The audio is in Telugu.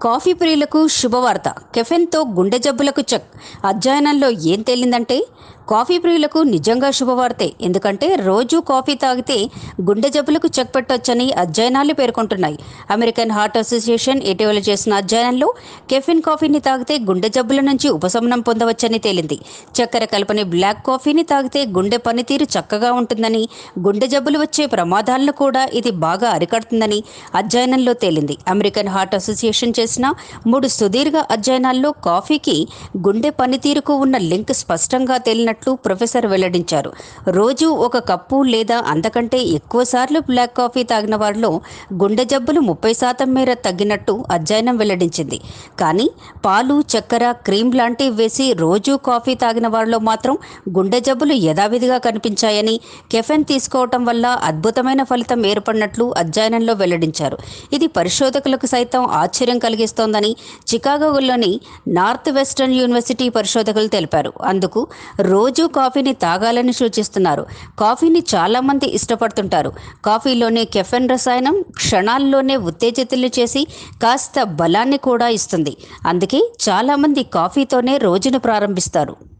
కాఫీ ప్రియులకు శుభవార్త కెఫెన్తో గుండె జబ్బులకు చెక్ అధ్యయనంలో ఏం తేలిందంటే కాఫీ ప్రియులకు నిజంగా శుభవార్తే ఎందుకంటే రోజు కాఫీ తాగితే గుండె జబ్బులకు చెక్ పెట్టొచ్చని అధ్యయనాలు పేర్కొంటున్నాయి అమెరికన్ హార్ట్ అసోసియేషన్ ఇటీవల చేసిన అధ్యయనంలో కెఫిన్ కాఫీని తాగితే గుండె జబ్బుల నుంచి ఉపశమనం పొందవచ్చని తేలింది చక్కెర కలపని బ్లాక్ కాఫీని తాగితే గుండె పనితీరు చక్కగా ఉంటుందని గుండె జబ్బులు వచ్చే ప్రమాదాలను కూడా ఇది బాగా అరికడుతుందని అధ్యయనంలో తేలింది అమెరికన్ హార్ట్ అసోసియేషన్ చేసిన మూడు సుదీర్ఘ అధ్యయనాల్లో కాఫీకి గుండె పనితీరుకు ఉన్న లింక్ స్పష్టంగా తేలినట్లు ప్రొఫెసర్ వెల్లడించారు రోజు ఒక కప్పు లేదా అంతకంటే ఎక్కువ సార్లు బ్లాక్ కాఫీ తాగిన వారిలో గుండె జబ్బులు ముప్పై శాతం మేర తగ్గినట్టు అధ్యయనం వెల్లడించింది కానీ పాలు చక్కెర క్రీమ్ లాంటివి వేసి రోజు కాఫీ తాగిన వారిలో మాత్రం గుండె జబ్బులు యథావిధిగా కనిపించాయని కెఫెన్ తీసుకోవటం వల్ల అద్భుతమైన ఫలితం ఏర్పడినట్లు అధ్యయనంలో వెల్లడించారు ఇది పరిశోధకులకు సైతం ఆశ్చర్యం కలిగిస్తోందని చికాగోలోని నార్త్ వెస్టర్న్ యూనివర్సిటీ పరిశోధకులు తెలిపారు అందుకు రోజు కాఫీని తాగాలని సూచిస్తున్నారు కాఫీని చాలామంది ఇష్టపడుతుంటారు కాఫీలోని కెఫెన్ రసాయనం క్షణాల్లోనే ఉత్తేజితులు చేసి కాస్త బలాన్ని కూడా ఇస్తుంది అందుకే చాలామంది కాఫీతోనే రోజును ప్రారంభిస్తారు